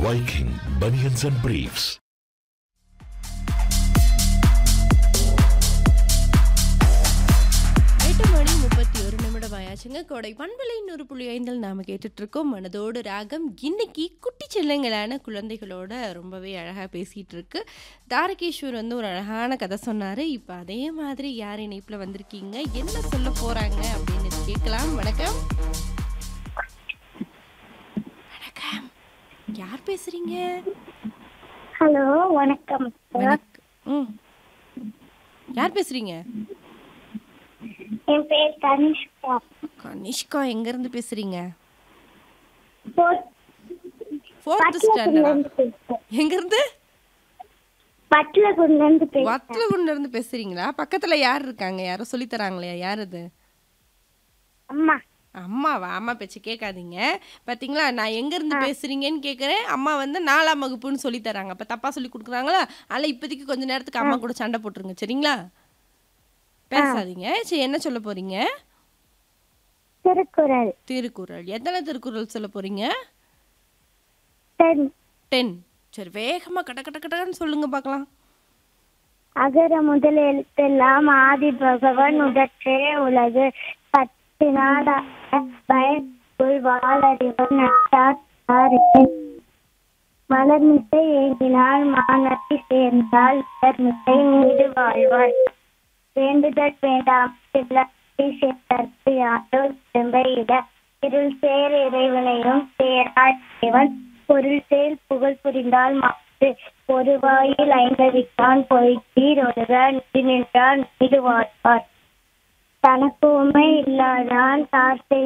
Viking Bunions and Briefs. எட்டு மணி முப்பத்தி ஒரு நிமிடம் ஆயாச்சுங்க கோடை பண்பலை நூறு புள்ளி ஐந்தில் நாம் கேட்டுட்ருக்கோம் மனதோடு ராகம் இன்னைக்கு குட்டி செல்லங்களான குழந்தைகளோட ரொம்பவே அழகாக பேசிகிட்டு இருக்கு தாரகேஸ்வர் வந்து ஒரு அழகான கதை சொன்னார் இப்போ அதே மாதிரி யார் இணைப்பில் வந்திருக்கீங்க என்ன சொல்ல போகிறாங்க அப்படின்னு கேட்கலாம் வணக்கம் வணக்கம் யார் பேசுறீங்க ஹலோ வணக்கம் வணக்கம் ம் யார் பேசுறீங்க என் பேர் தனிஷ்கா கனிஷ்கா எங்கேருந்து பேசுறீங்க ஃபோர்த் ஃபோர்த் ஸ்டாண்டர்டா பட்லகுண்ட்லேருந்து பேசுறேன் எங்கேருந்து பட்லகுண்ட்லேருந்து பேசுறேன் வத்தலகுண்ட இருந்து பேசுறீங்களா பக்கத்துல யார் இருக்காங்க யாரோ சொல்லி தராங்களே யார் அது அம்மா அம்மாவா அம்மா பேச்சு கேட்காதீங்க பாத்தீங்களா நான் எங்க இருந்து பேசுறீங்கன்னு கேக்குறேன் அம்மா வந்து நாலாம் வகுப்புன்னு சொல்லி தராங்க அப்ப தப்பா சொல்லி கொடுக்குறாங்களா அதனால இப்போதைக்கு கொஞ்ச நேரத்துக்கு அம்மா கூட சண்டை போட்டுருங்க சரிங்களா பேசாதீங்க சரி என்ன சொல்ல போறீங்க திருக்குறள் திருக்குறள் எத்தனை திருக்குறள் சொல்ல போறீங்க தென் டென் சரி வேகமா கட கட கடன்னு சொல்லுங்க பார்க்கலாம் அகர முதல் எழுத்தெல்லாம் ஆதி பகவன் உடற்றே உலகு பத்து நாடாக பயக்குள் வாழறிவன் நட்டார் மலர்மிசை ஏங்கினால் மானத்தை சேர்ந்தால் மலர்மிசை நீடு வாழ்வாள் வேண்டுதல் வேண்டாம் சிலத்தை சேர்த்தற்கு யாரோ திரும்ப இட இருள் சேர் இறைவனையும் சேராய் இறைவன் பொருள் சேர் புகழ் புரிந்தால் மாற்று ஒரு வாயில் ஐந்தவித்தான் பொய்த்தீர் ஒருக நின்றான் நீடு வாழ்வார் தனக்கு உண்மை இல்லாதான் தார்